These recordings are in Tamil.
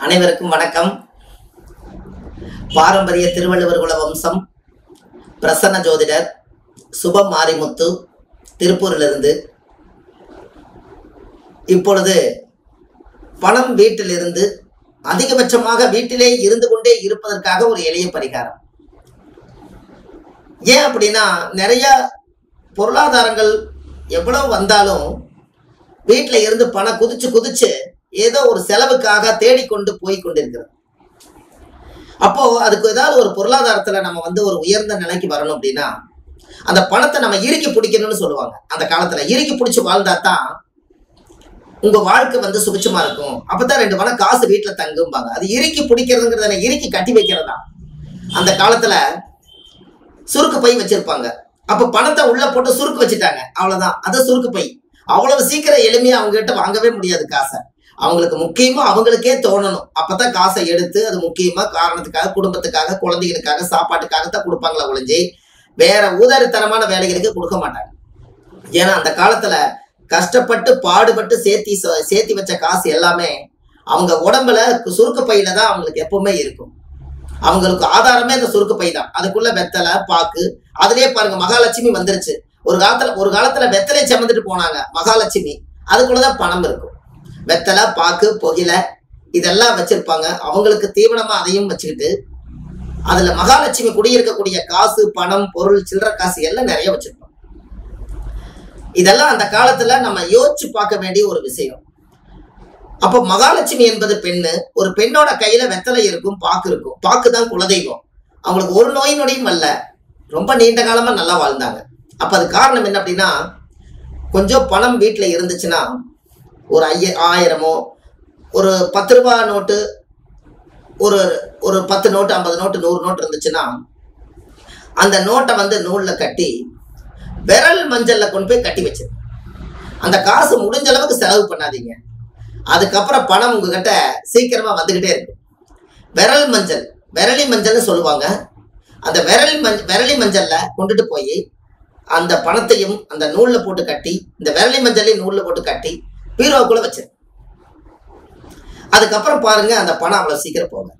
அனைவருக்கும் வணக்கம் பாரம்பரிய திருவள்ளுவர் குல வம்சம் பிரசன்ன ஜோதிடர் சுபம் மாரிமுத்து திருப்பூரிலிருந்து இப்பொழுது பணம் வீட்டிலிருந்து அதிகபட்சமாக வீட்டிலே இருந்து கொண்டே இருப்பதற்காக ஒரு எளிய பரிகாரம் ஏன் அப்படின்னா நிறைய பொருளாதாரங்கள் எவ்வளவு வந்தாலும் வீட்டில் இருந்து பணம் குதிச்சு குதிச்சு ஏதோ ஒரு செலவுக்காக தேடிக்கொண்டு போய் கொண்டிருக்கிறது அப்போ அதுக்கு ஏதாவது ஒரு பொருளாதாரத்துல நம்ம வந்து ஒரு உயர்ந்த நிலைக்கு வரணும் அப்படின்னா அந்த பணத்தை நம்ம இறுக்கி பிடிக்கணும்னு சொல்லுவாங்க அந்த காலத்துல இறுக்கி பிடிச்சு வாழ்ந்தா தான் உங்க வாழ்க்கை வந்து சுபிச்சமா இருக்கும் அப்பதான் ரெண்டு பணம் காசு வீட்டுல தங்கும்பாங்க அது இறுக்கி பிடிக்கிறதுங்கிறத இறுக்கி கட்டி வைக்கிறதா அந்த காலத்துல சுருக்கு பை வச்சிருப்பாங்க அப்ப பணத்தை உள்ள போட்டு சுருக்கு வச்சுட்டாங்க அவ்வளவுதான் அது சுருக்கு பை அவ்வளவு சீக்கிரம் எளிமையா அவங்க கிட்ட வாங்கவே முடியாது காசை அவங்களுக்கு முக்கியமா அவங்களுக்கே தோணணும் அப்பதான் காசை எடுத்து அது முக்கியமா காரணத்துக்காக குடும்பத்துக்காக குழந்தைகளுக்காக சாப்பாட்டுக்காக தான் கொடுப்பாங்களா ஒழிஞ்சு வேற ஊதாரித்தனமான வேலைகளுக்கு கொடுக்க மாட்டாங்க ஏன்னா அந்த காலத்துல கஷ்டப்பட்டு பாடுபட்டு சேர்த்தி ச- சேர்த்தி வச்ச காசு எல்லாமே அவங்க உடம்புல சுருக்கு பையில தான் அவங்களுக்கு எப்பவுமே இருக்கும் அவங்களுக்கு ஆதாரமே அந்த சுருக்கு பை தான் அதுக்குள்ள வெத்தலை பாக்கு அதுலயே பாருங்க மகாலட்சுமி வந்துருச்சு ஒரு காலத்துல ஒரு காலத்துல வெத்தலை சுமந்துட்டு போனாங்க மகாலட்சுமி அதுக்குள்ளதான் பணம் இருக்கும் வெத்தலை பாக்கு புகிலை இதெல்லாம் வச்சிருப்பாங்க அவங்களுக்கு தீவனமா அதையும் வச்சுக்கிட்டு அதுல மகாலட்சுமி குடியிருக்கக்கூடிய காசு பணம் பொருள் சில்லற காசு எல்லாம் நிறைய வச்சிருப்பாங்க இதெல்லாம் அந்த காலத்துல நம்ம யோசிச்சு பார்க்க வேண்டிய ஒரு விஷயம் அப்போ மகாலட்சுமி என்பது பெண்ணு ஒரு பெண்ணோட கையில வெத்தலை இருக்கும் பாக்கு இருக்கும் பாக்கு தான் குலதெய்வம் அவங்களுக்கு ஒரு நோய் நொடியும் அல்ல ரொம்ப நீண்ட காலமா நல்லா வாழ்ந்தாங்க அப்ப அது காரணம் என்ன அப்படின்னா கொஞ்சம் பணம் வீட்டுல இருந்துச்சுன்னா ஒரு ஐய ஆயிரமோ ஒரு பத்து ரூபா நோட்டு ஒரு ஒரு பத்து நோட்டு ஐம்பது நோட்டு நூறு நோட்டு இருந்துச்சுன்னா அந்த நோட்டை வந்து நூல்ல கட்டி விரல் மஞ்சள்ல கொண்டு போய் கட்டி வச்சிரு அந்த காசு முடிஞ்ச அளவுக்கு செலவு பண்ணாதீங்க அதுக்கப்புறம் பணம் உங்ககிட்ட சீக்கிரமா வந்துகிட்டே இருக்கும் விரல் மஞ்சள் விரலி மஞ்சள்னு சொல்லுவாங்க அந்த விரலி மஞ்ச விரலி மஞ்சள்ல கொண்டுட்டு போய் அந்த பணத்தையும் அந்த நூல்ல போட்டு கட்டி இந்த விரலி மஞ்சளையும் நூல்ல போட்டு கட்டி பீரோக்குள்ள வச்சிரு அதுக்கப்புறம் பாருங்க அந்த பணம் அவ்வளவு சீக்கிரம் போக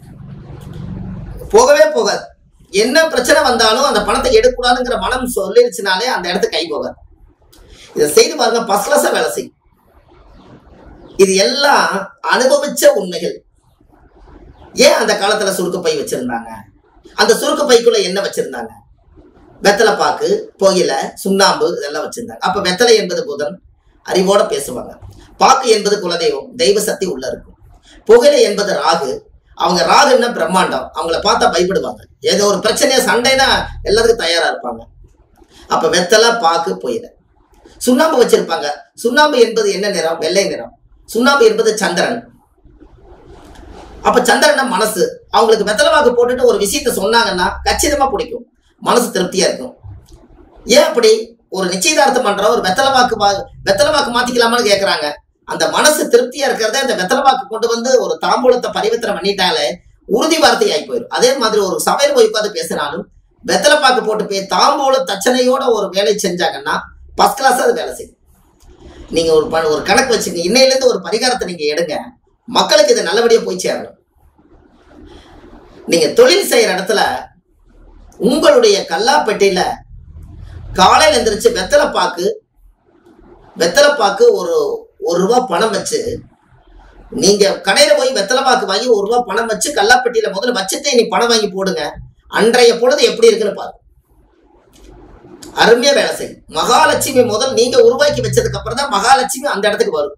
போகவே போகாது என்ன பிரச்சனை வந்தாலும் அந்த பணத்தை எடுக்கக்கூடாதுங்கிற மனம் சொல்லிருச்சுனாலே அந்த இடத்துக்கு கை போகாது இதை செய்து பாருங்க ஃபர்ஸ்ட் கிளாஸா வேலை செய்யும் இது எல்லாம் அனுபவிச்ச உண்மைகள் ஏன் அந்த காலத்துல சுருக்கு பை வச்சிருந்தாங்க அந்த சுருக்கு பைக்குள்ள என்ன வச்சிருந்தாங்க வெத்தலை பாக்கு புகையில சுண்ணாம்பு இதெல்லாம் வச்சிருந்தாங்க அப்ப வெத்தலை என்பது புதன் அறிவோட பேசுவாங்க பாக்கு என்பது குலதெய்வம் தெய்வ சக்தி உள்ள இருக்கும் புகையிலை என்பது ராகு அவங்க ராகுன்னா பிரம்மாண்டம் அவங்கள பார்த்தா பயப்படுவாங்க ஏதோ ஒரு பிரச்சனையா சண்டைனா எல்லாத்துக்கும் தயாரா இருப்பாங்க அப்ப வெத்தலை பாக்கு புயல சுண்ணாம்பு வச்சிருப்பாங்க சுண்ணாம்பு என்பது என்ன நிறம் வெள்ளை நிறம் சுண்ணாம்பு என்பது சந்திரன் அப்ப சந்திரனா மனசு அவங்களுக்கு வெத்தலை வாக்கு போட்டுட்டு ஒரு விஷயத்த சொன்னாங்கன்னா கச்சிதமா பிடிக்கும் மனசு திருப்தியா இருக்கும் ஏன் அப்படி ஒரு நிச்சயதார்த்தம் பண்ற ஒரு வெத்தலை வாக்கு வா- வெத்தலை வாக்கு மாத்திக்கலாமான்னு கேக்குறாங்க அந்த மனசு திருப்தியா இருக்கிறத இந்த வெத்தலை வாக்கு கொண்டு வந்து ஒரு தாம்பூலத்தை பரிவர்த்தனை பண்ணிட்டாலே உறுதி வார்த்தை ஆகி போயிடும் அதே மாதிரி ஒரு சமையல் போய் உட்காந்து பேசினாலும் வெத்தலை பாக்கு போட்டு போய் தாம்பூல தச்சனையோட ஒரு வேலை செஞ்சாங்கன்னா ஃபர்ஸ்ட் கிளாஸ் அது வேலை செய்யும் நீங்க ஒரு ப- ஒரு கணக்கு வச்சுங்க இன்னையில இருந்து ஒரு பரிகாரத்தை நீங்க எடுங்க மக்களுக்கு இது நல்லபடியா போய் சேரணும் நீங்க தொழில் செய்யற இடத்துல உங்களுடைய கல்லாப்பெட்டியில காலையில எந்திரிச்சு வெத்தலை பாக்கு வெத்தலை பாக்கு ஒரு ஒரு ரூபா பணம் வச்சு நீங்க கடையில போய் வெத்தலை பாக்கு வாங்கி ஒரு ரூபா பணம் வச்சு கல்லாப்பெட்டியில முதல்ல வச்சுட்டு நீ பணம் வாங்கி போடுங்க அன்றைய பொழுது எப்படி இருக்குன்னு பாருங்க அருமையா வேலை செய்யும் மகாலட்சுமி முதல் நீங்க உருவாக்கி வச்சதுக்கு அப்புறம் தான் மகாலட்சுமி அந்த இடத்துக்கு வரும்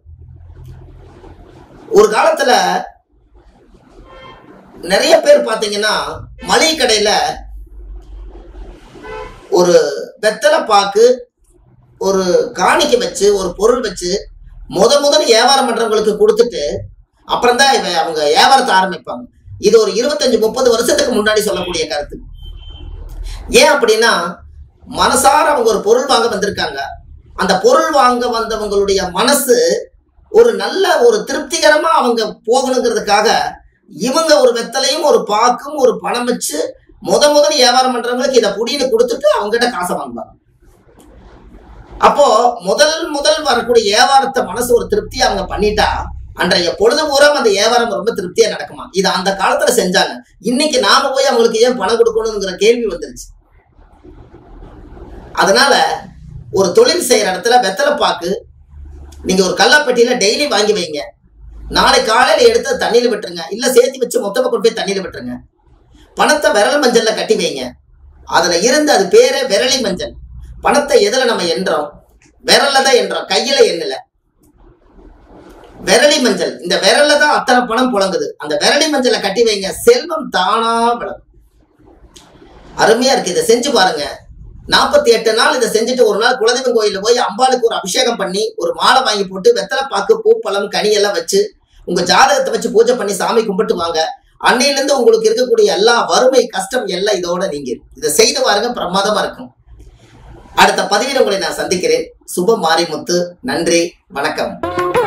ஒரு காலத்துல நிறைய பேர் பாத்தீங்கன்னா மளிகை கடையில ஒரு வெத்தலை பாக்கு ஒரு காணிக்கை வச்சு ஒரு பொருள் வச்சு முத முதல் வியாபாரம் பண்றவங்களுக்கு கொடுத்துட்டு அப்புறம் தான் இவ அவங்க வியாபாரத்தை ஆரம்பிப்பாங்க இது ஒரு இருபத்தஞ்சு முப்பது வருஷத்துக்கு முன்னாடி சொல்லக்கூடிய கருத்து ஏன் அப்படின்னா மனசார அவங்க ஒரு பொருள் வாங்க வந்திருக்காங்க அந்த பொருள் வாங்க வந்தவங்களுடைய மனசு ஒரு நல்ல ஒரு திருப்திகரமா அவங்க போகணுங்கிறதுக்காக இவங்க ஒரு வெத்தலையும் ஒரு பாக்கும் ஒரு பணம் வச்சு முத முதல் வியாபாரம் பண்றவங்களுக்கு இதை புடின்னு கொடுத்துட்டு அவங்க கிட்ட காசை வாங்குவாங்க அப்போ முதல் முதல் வரக்கூடிய வியாபாரத்தை மனசு ஒரு திருப்தி அவங்க பண்ணிட்டா அன்றைய பொழுது பூரா அந்த வியாபாரம் ரொம்ப திருப்தியா நடக்குமா இது அந்த காலத்துல செஞ்சாங்க இன்னைக்கு நாம போய் அவங்களுக்கு ஏன் பணம் கொடுக்கணுங்கிற கேள்வி வந்துருச்சு அதனால ஒரு தொழில் செய்யற இடத்துல வெத்தலை பாக்கு நீங்க ஒரு கல்லாப்பெட்டியில டெய்லி வாங்கி வைங்க நாளை காலையில எடுத்து தண்ணியில விட்டுருங்க இல்ல சேர்த்து வச்சு மொத்தமா கொண்டு போய் தண்ணியில விட்டுருங்க பணத்தை விரல் மஞ்சள்ல கட்டி வைங்க அதுல இருந்து அது பேரே விரலி மஞ்சள் பணத்தை எதுல நம்ம எண்றோம் விரல்ல தான் எண்றோம் கையில எண்ணல விரலி மஞ்சள் இந்த விரல்ல தான் அத்தனை பணம் புழங்குது அந்த விரலி மஞ்சளை கட்டி வைங்க செல்வம் தானா விளங்கும் அருமையா இருக்கு இதை செஞ்சு பாருங்க நாற்பத்தி எட்டு நாள் இதை செஞ்சுட்டு ஒரு நாள் குலதெய்வம் கோயில்ல போய் அம்பாளுக்கு ஒரு அபிஷேகம் பண்ணி ஒரு மாலை வாங்கி போட்டு வெத்தலை பாக்கு பூப்பழம் கனி எல்லாம் வச்சு உங்க ஜாதகத்தை வச்சு பூஜை பண்ணி சாமி கும்பிட்டு வாங்க அன்னையிலிருந்து உங்களுக்கு இருக்கக்கூடிய எல்லா வறுமை கஷ்டம் எல்லாம் இதோட நீங்க இதை செய்து பாருங்க பிரமாதமா இருக்கும் அடுத்த பதிவில் உங்களை நான் சந்திக்கிறேன் சுப மாரிமுத்து நன்றி வணக்கம்